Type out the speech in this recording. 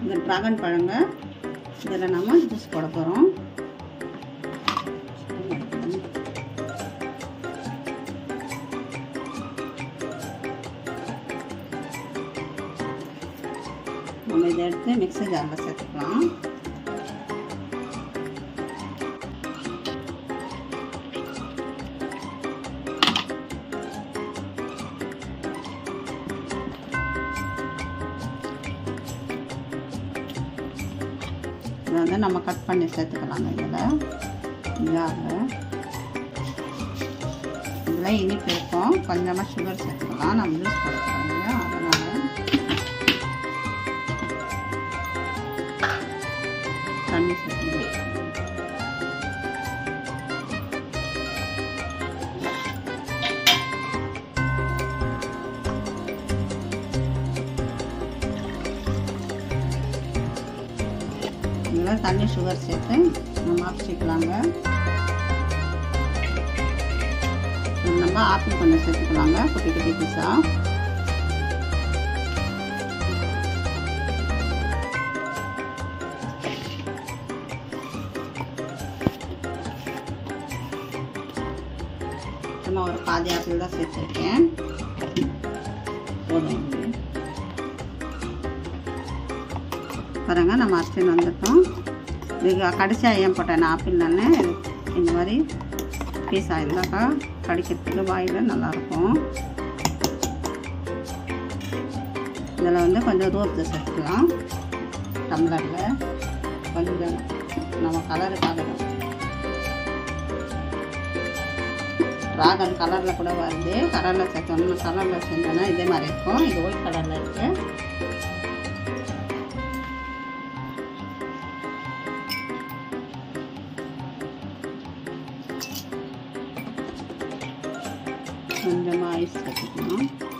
இந்த ட்ராகன் பழங்க இதில் நம்ம ஜூஸ் போட போகிறோம் நம்ம இதை எடுத்து மிக்ஸி ஜாரில் சேர்த்துக்கலாம் இதை வந்து நம்ம கட் பண்ணி சேர்த்துக்கலாங்க இதில் ஜாரில் இதில் இனிப்பு இருக்கும் கொஞ்சமாக சுகர் சேர்த்துக்கலாம் நம்ம ஜூஸ் போடுறோம் அதனால் தண்ணி சேர்த்துக்கலாம் இதில் தண்ணி சுகர் சேர்த்து நம்ம அரைச்சிக்கலாங்க நம்ம ஆப்பிள் கொஞ்சம் சேர்த்துக்கலாங்க குட்டி குட்டி பீஸாக சும்மா ஒரு பாதி ஆப்பிள் தான் சேர்த்துருக்கேன் போதும் இது. பாருங்க நம்ம அரிசின்னு வந்துட்டோம் இது கடைசியாக ஏன் போட்டேன் ஆப்பிள் நான் இந்த மாதிரி பீஸ் ஆயிருந்தாக்கா கடிக்கிறதுக்கு வாயில் நல்லாயிருக்கும் இதில் வந்து கொஞ்சம் ரூபத்தை சேர்த்துக்கலாம் டம்ளரில் கொஞ்சம் நம்ம கலருக்காக ட்ராகன் கலரில் கூட வருது கலரில் சேர்த்தோம்னா கலரில் செஞ்சோன்னா இதே மாதிரி இருக்கும் இது ஒயிட் கலரில் இருக்குது கொஞ்சமாக ஐஸ் கட்டிக்கணும்